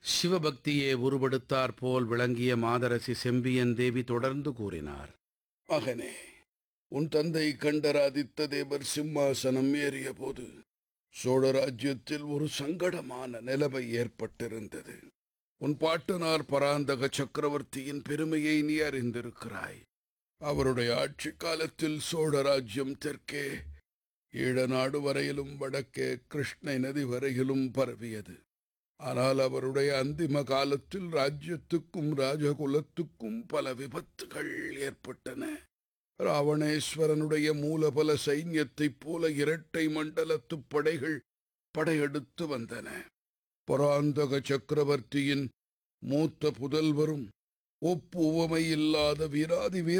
சிவபக்தியே உருவெடுத்தாற் போல் விளங்கிய மாதரசி செம்பியன் தேவி தொடர்ந்து கூறினார் மகனே உன் தந்தை கண்டராதித்த தேவர் சிம்மாசனம் ஏறிய போது சோழ ராஜ்யத்தில் ஒரு சங்கடமான நிலைமை ஏற்பட்டிருந்தது உன் பாட்டனார் பராந்தக சக்கரவர்த்தியின் பெருமையை நீ அறிந்திருக்கிறாய் அவருடைய ஆட்சி காலத்தில் சோழ ராஜ்யம் தெற்கே ஈழநாடு வரையிலும் வடக்கே கிருஷ்ணை நதி வரையிலும் பரவியது ஆனால் அவருடைய அந்திம காலத்தில் ராஜ்யத்துக்கும் ராஜகுலத்துக்கும் பல விபத்துகள் ஏற்பட்டன ராவணேஸ்வரனுடைய மூலபல சைன்யத்தைப் போல இரட்டை மண்டலத்துப் படைகள் படையெடுத்து வந்தன பராந்தக சக்கரவர்த்தியின் மூத்த புதல்வரும் ஒப்புவமை இல்லாத வீராதி வீர